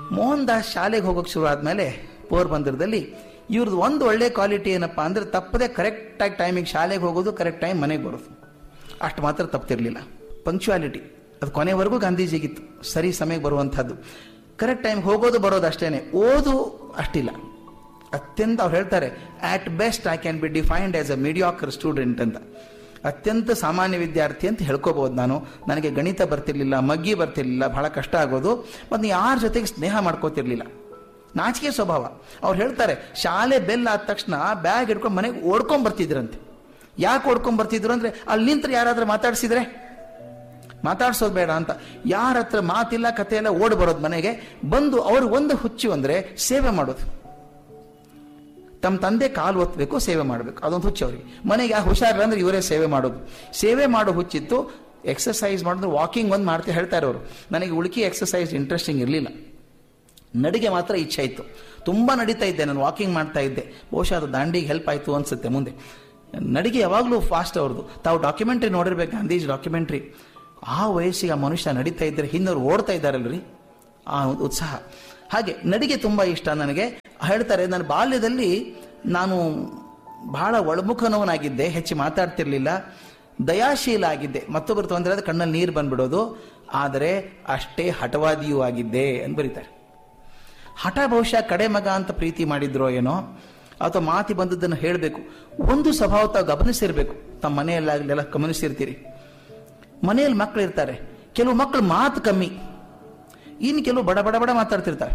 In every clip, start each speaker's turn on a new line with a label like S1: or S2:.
S1: ಮೋಹನ್ ದಾಸ್ ಶಾಲೆಗೆ ಹೋಗೋಕೆ ಶುರು ಆದ್ಮೇಲೆ ಪೋರ್ಬಂದರದಲ್ಲಿ ಇವ್ರದ್ದು ಒಂದು ಒಳ್ಳೆ ಕ್ವಾಲಿಟಿ ಏನಪ್ಪಾ ಅಂದ್ರೆ ತಪ್ಪದೆ ಕರೆಕ್ಟಾಗಿ ಟೈಮಿಗೆ ಶಾಲೆಗೆ ಹೋಗೋದು ಕರೆಕ್ಟ್ ಟೈಮ್ ಮನೆಗೆ ಬರೋದು ಅಷ್ಟು ಮಾತ್ರ ತಪ್ತಿರ್ಲಿಲ್ಲ ಪಂಕ್ಚುಯಾಲಿಟಿ ಅದು ಕೊನೆವರೆಗೂ ಗಾಂಧೀಜಿಗಿತ್ತು ಸರಿ ಸಮಯಕ್ಕೆ ಬರುವಂಥದ್ದು ಕರೆಕ್ಟ್ ಟೈಮ್ ಹೋಗೋದು ಬರೋದು ಅಷ್ಟೇನೆ ಓದು ಅಷ್ಟಿಲ್ಲ ಅತ್ಯಂತ ಅವ್ರು ಹೇಳ್ತಾರೆ at best I can be defined as a mediocre student ಅಂತ ಅತ್ಯಂತ ಸಾಮಾನ್ಯ ವಿದ್ಯಾರ್ಥಿ ಅಂತ ಹೇಳ್ಕೋಬಹುದು ನಾನು ನನಗೆ ಗಣಿತ ಬರ್ತಿರ್ಲಿಲ್ಲ ಮಗ್ಗಿ ಬರ್ತಿರ್ಲಿಲ್ಲ ಬಹಳ ಕಷ್ಟ ಆಗೋದು ಮತ್ತು ಯಾರ ಜೊತೆಗೆ ಸ್ನೇಹ ಮಾಡ್ಕೋತಿರ್ಲಿಲ್ಲ ನಾಚಿಕೆ ಸ್ವಭಾವ ಅವ್ರು ಹೇಳ್ತಾರೆ ಶಾಲೆ ಬೆಲ್ ಆದ ತಕ್ಷಣ ಬ್ಯಾಗ್ ಹಿಡ್ಕೊಂಡು ಮನೆಗೆ ಓಡ್ಕೊಂಡ್ ಬರ್ತಿದ್ರಂತೆ ಯಾಕೆ ಓಡ್ಕೊಂಡ್ ಬರ್ತಿದ್ರು ಅಂದ್ರೆ ಅಲ್ಲಿ ನಿಂತ್ರೆ ಯಾರಾದ್ರೂ ಮಾತಾಡ್ಸಿದ್ರೆ ಮಾತಾಡ್ಸೋದು ಬೇಡ ಅಂತ ಯಾರ ಹತ್ರ ಮಾತಿಲ್ಲ ಕತೆ ಎಲ್ಲ ಓಡ್ ಬರೋದು ಮನೆಗೆ ಬಂದು ಅವ್ರಿಗೆ ಒಂದು ಹುಚ್ಚು ಅಂದ್ರೆ ಸೇವೆ ಮಾಡೋದು ತಮ್ಮ ತಂದೆ ಕಾಲು ಒತ್ತಬೇಕು ಸೇವೆ ಮಾಡಬೇಕು ಅದೊಂದು ಹುಚ್ಚು ಅವ್ರಿಗೆ ಮನೆಗೆ ಯಾಕೆ ಹುಷಾರಿಲ್ಲ ಅಂದ್ರೆ ಇವರೇ ಸೇವೆ ಮಾಡೋದು ಸೇವೆ ಮಾಡೋ ಹುಚ್ಚಿತ್ತು ಎಕ್ಸಸೈಸ್ ಮಾಡಿದ್ರೆ ವಾಕಿಂಗ್ ಒಂದು ಮಾಡ್ತಾ ಹೇಳ್ತಾರೆ ಅವರು ನನಗೆ ಉಳುಕಿ ಎಕ್ಸಸೈಸ್ ಇಂಟ್ರೆಸ್ಟಿಂಗ್ ಇರಲಿಲ್ಲ ನಡಿಗೆ ಮಾತ್ರ ಇಚ್ಛೆ ಇತ್ತು ತುಂಬ ನಡೀತಾ ಇದ್ದೆ ನಾನು ವಾಕಿಂಗ್ ಮಾಡ್ತಾ ಇದ್ದೆ ಬಹುಶಃ ಅದು ದಾಂಡಿಗೆ ಹೆಲ್ಪ್ ಆಯಿತು ಅನ್ಸುತ್ತೆ ಮುಂದೆ ನಡಿಗೆ ಯಾವಾಗಲೂ ಫಾಸ್ಟ್ ಅವ್ರದ್ದು ತಾವು ಡಾಕ್ಯುಮೆಂಟ್ರಿ ನೋಡಿರ್ಬೇಕು ಗಾಂಧೀಜಿ ಡಾಕ್ಯುಮೆಂಟ್ರಿ ಆ ವಯಸ್ಸಿಗೆ ಆ ಮನುಷ್ಯ ನಡೀತಾ ಇದ್ದರೆ ಹಿಂದವ್ರು ಓಡ್ತಾ ಇದ್ದಾರಲ್ರಿ ಆ ಒಂದು ಉತ್ಸಾಹ ಹಾಗೆ ನಡಿಗೆ ತುಂಬ ಇಷ್ಟ ನನಗೆ ಹೇಳ್ತಾರೆ ನನ್ನ ಬಾಲ್ಯದಲ್ಲಿ ನಾನು ಬಹಳ ಒಳಮುಖನವನಾಗಿದ್ದೆ ಹೆಚ್ಚು ಮಾತಾಡ್ತಿರ್ಲಿಲ್ಲ ದಯಾಶೀಲ ಆಗಿದ್ದೆ ಮತ್ತೊಬ್ಬರು ತೊಂದರೆ ಆದ್ರೆ ಕಣ್ಣಲ್ಲಿ ನೀರು ಬಂದ್ಬಿಡೋದು ಆದರೆ ಅಷ್ಟೇ ಹಠವಾದಿಯೂ ಆಗಿದ್ದೆ ಅಂತ ಬರೀತಾರೆ ಹಠ ಬಹುಶಃ ಕಡೆ ಮಗ ಅಂತ ಪ್ರೀತಿ ಮಾಡಿದ್ರೋ ಏನೋ ಅಥವಾ ಮಾತಿ ಬಂದದ್ದನ್ನು ಹೇಳಬೇಕು ಒಂದು ಸ್ವಭಾವ ತಾವು ಗಮನಿಸಿರ್ಬೇಕು ತಮ್ಮ ಮನೆಯಲ್ಲಾಗಲೆಲ್ಲ ಗಮನಿಸಿರ್ತೀರಿ ಮನೆಯಲ್ಲಿ ಮಕ್ಕಳು ಇರ್ತಾರೆ ಕೆಲವು ಮಕ್ಕಳು ಮಾತು ಕಮ್ಮಿ ಇನ್ನು ಕೆಲವು ಬಡ ಬಡ ಬಡ ಮಾತಾಡ್ತಿರ್ತಾರೆ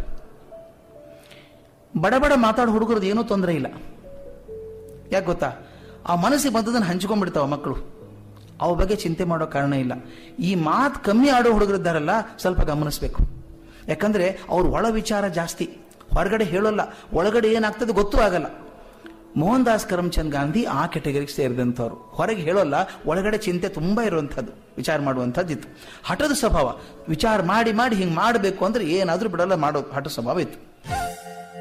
S1: ಬಡ ಬಡ ಮಾತಾಡೋ ಹುಡುಗರದ್ದು ಏನೂ ತೊಂದರೆ ಇಲ್ಲ ಯಾಕೆ ಗೊತ್ತಾ ಆ ಮನಸ್ಸಿಗೆ ಬಂದದನ್ನು ಹಂಚ್ಕೊಂಡ್ಬಿಡ್ತಾವ ಮಕ್ಕಳು ಅವ ಬಗ್ಗೆ ಚಿಂತೆ ಮಾಡೋ ಕಾರಣ ಇಲ್ಲ ಈ ಮಾತು ಕಮ್ಮಿ ಆಡೋ ಹುಡುಗರಿದ್ದಾರಲ್ಲ ಸ್ವಲ್ಪ ಗಮನಿಸ್ಬೇಕು ಯಾಕಂದ್ರೆ ಅವ್ರ ಒಳ ವಿಚಾರ ಜಾಸ್ತಿ ಹೊರಗಡೆ ಹೇಳೋಲ್ಲ ಒಳಗಡೆ ಏನಾಗ್ತದೆ ಗೊತ್ತೂ ಆಗಲ್ಲ ಮೋಹನ್ ದಾಸ್ ಕರಮ್ಚಂದ್ ಗಾಂಧಿ ಆ ಕೆಟಗರಿಗೆ ಸೇರಿದಂಥವ್ರು ಹೊರಗೆ ಹೇಳೋಲ್ಲ ಒಳಗಡೆ ಚಿಂತೆ ತುಂಬಾ ಇರುವಂಥದ್ದು ವಿಚಾರ ಮಾಡುವಂಥದ್ದು ಇತ್ತು ಹಠದ ಸ್ವಭಾವ ವಿಚಾರ ಮಾಡಿ ಮಾಡಿ ಹಿಂಗೆ ಮಾಡಬೇಕು ಅಂದ್ರೆ ಏನಾದರೂ ಬಿಡಲ್ಲ ಮಾಡೋದು ಹಠ ಸ್ವಭಾವ ಇತ್ತು